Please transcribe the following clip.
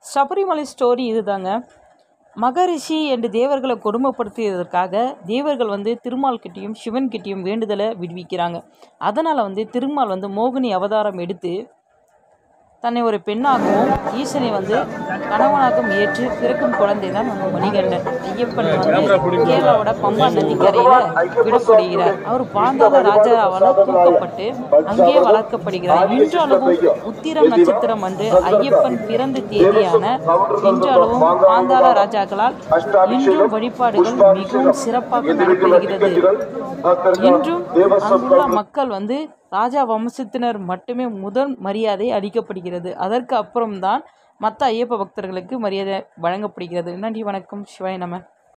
Sabarimala story இதுதாங்க மகரிஷி என்று தேவர்களை கொடுமைப்படுத்தியதற்காக தேவர்கள் வந்து திருமால் கிட்டேயும் சிவன் கிட்டேயும் வேண்டுதலை விடுவிக்கிறாங்க அதனால் வந்து திருமால் வந்து மோகினி அவதாரம் எடுத்து தன்னை ஒரு பெண்ணாகவும் ஈசனை வந்து கணவனாகவும் ஏற்று பிறக்கும் குழந்தை தான் நம்ம மணிகண்டன் ஐயப்பன் வந்து கேரளாவோட பம்பா நதிக்கரையில் விடப்படுகிறார் அவர் பாந்தாள ராஜாவால் தூக்கப்பட்டு அங்கேயே வளர்க்கப்படுகிறார் இன்றளவும் உத்திரம் நட்சத்திரம் அன்று ஐயப்பன் பிறந்த தேதியான இன்றளவும் பாந்தாள ராஜாக்களால் இன்றும் வழிபாடுகள் மிகவும் சிறப்பாக நடைபெறுகிறது இன்றும் அங்குள்ள மக்கள் வந்து ராஜா வம்சத்தினர் மட்டுமே முதல் மரியாதை அளிக்கப்படுகிறது அதற்கு அப்புறம்தான் மற்ற ஐயப்ப பக்தர்களுக்கு மரியாதை வழங்கப்படுகிறது நன்றி வணக்கம் சிவாய நம